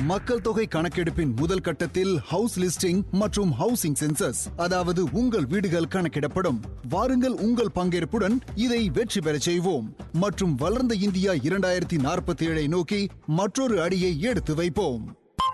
மக்கள் தொகை கணக்கெடுப்பின் முதல் கட்டத்தில் ஹவுஸ் லிஸ்டிங் மற்றும் ஹவுசிங் சென்சஸ் அதாவது உங்கள் வீடுகள் கணக்கிடப்படும் வாருங்கள் உங்கள் பங்கேற்புடன் இதை வெற்றி பெறச் செய்வோம் மற்றும் வளர்ந்த இந்தியா இரண்டாயிரத்தி நாற்பத்தி ஏழை நோக்கி மற்றொரு அடியை எடுத்து வைப்போம்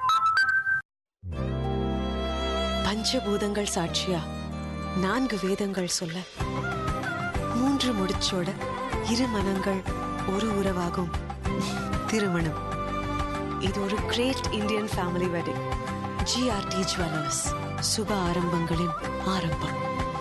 பஞ்சபூதங்கள் சாட்சியா நான்கு வேதங்கள் சொல்ல மூன்று முடிச்சோட இரு மனங்கள் ஒரு உறவாகும் திருமணம் இது ஒரு great Indian family wedding GRT jewellers சுப ஆரம்பங்களின் ஆரம்பம்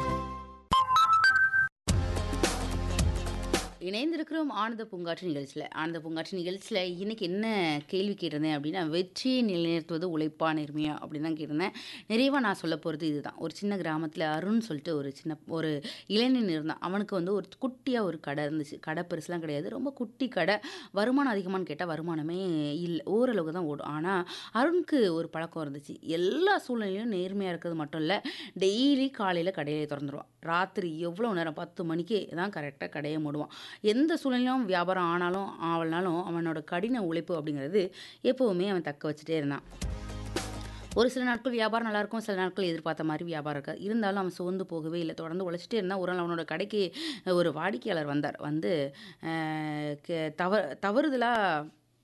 இணைந்திருக்கிறோம் ஆனந்த பூங்காற்று நிகழ்ச்சியில் ஆனந்த பூங்காற்று நிகழ்ச்சியில் இன்னைக்கு என்ன கேள்வி கேட்டிருந்தேன் அப்படின்னா வெற்றியை நிலைநிறுத்துவது உழைப்பா நேர்மையா அப்படின்னு தான் கேட்டிருந்தேன் நிறைவாக நான் சொல்ல போகிறது இதுதான் ஒரு சின்ன கிராமத்தில் அருண் சொல்லிட்டு ஒரு சின்ன ஒரு இளைஞன் இருந்தான் அவனுக்கு வந்து ஒரு குட்டியாக ஒரு கடை இருந்துச்சு கடை பெருசுலாம் கிடையாது ரொம்ப குட்டி கடை வருமானம் அதிகமானு கேட்டால் வருமானமே இல்லை ஓரளவுக்கு தான் ஓடும் ஆனால் அருணுக்கு ஒரு பழக்கம் இருந்துச்சு எல்லா சூழ்நிலையும் நேர்மையாக இருக்கிறது மட்டும் இல்லை டெய்லி காலையில் கடையை திறந்துருவான் ராத்திரி எவ்வளோ நேரம் பத்து மணிக்கு தான் கரெக்டாக கடையை மூடுவான் எந்த சூழ்நிலையும் வியாபாரம் ஆனாலும் ஆவலனாலும் அவனோட கடின உழைப்பு அப்படிங்கிறது எப்போவுமே அவன் தக்க வச்சுட்டே இருந்தான் ஒரு சில நாட்கள் வியாபாரம் நல்லா இருக்கும் சில நாட்கள் எதிர்பார்த்த மாதிரி வியாபாரம் இருக்காது இருந்தாலும் அவன் சோர்ந்து போகவே இல்லை தொடர்ந்து உழைச்சிட்டே இருந்தால் ஒரு நாள் அவனோட கடைக்கு ஒரு வாடிக்கையாளர் வந்தார் வந்து அஹ், கே- தவ தவறுதலாக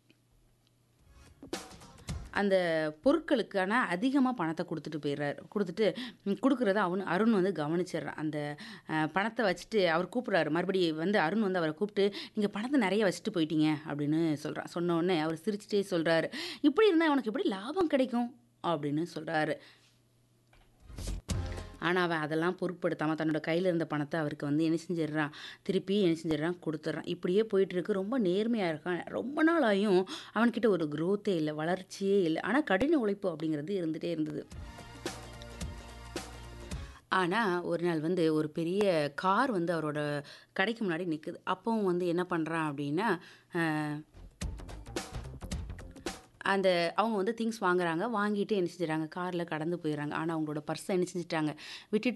அந்த பொருட்களுக்கான அதிகமாக பணத்தை கொடுத்துட்டு போயிடுறாரு கொடுத்துட்டு ம், கொடுக்குறத அவனு அருண் வந்து கவனிச்சிடுறான் அந்த அஹ், பணத்தை வச்சுட்டு அவர் கூப்பிட்றாரு மறுபடியும் வந்து அருண் வந்து அவரை கூப்பிட்டு நீங்கள் பணத்தை நிறைய வச்சுட்டு போயிட்டீங்க அப்படின்னு சொல்கிறான் சொன்ன உடனே அவர் சிரிச்சிட்டே சொல்கிறாரு இப்படி இருந்தால் உனக்கு எப்படி லாபம் கிடைக்கும் அப்படின்னு சொல்கிறாரு ஆனால் அவன் அதெல்லாம் பொருட்படுத்தாமல் தன்னோட கையில் இருந்த பணத்தை அவருக்கு வந்து என்ன செஞ்சிடுறான் திருப்பி என்ன செஞ்சிடுறான் கொடுத்துட்றான் இப்படியே போயிட்டு இருக்கு ரொம்ப நேர்மையாக இருக்கான் ரொம்ப நாள் ஆயும் அவன்கிட்ட ஒரு growth-ஏ இல்லை வளர்ச்சியே இல்லை ஆனால் கடின உழைப்பு அப்படிங்கிறது இருந்துகிட்டே இருந்தது ஆனால் ஒரு நாள் வந்து ஒரு பெரிய கார் வந்து அவரோட கடைக்கு முன்னாடி நிற்குது அப்பவும் வந்து என்ன பண்ணுறான் அப்படின்னா அஹ், அந்த அவங்க வந்து திங்ஸ் வாங்குறாங்க வாங்கிட்டு என்ன செஞ்சுறாங்க காரில் கடந்து போயிடுறாங்க ஆனால் அவங்களோட பர்ஸை என்ன செஞ்சுட்டாங்க விட்டுட்டு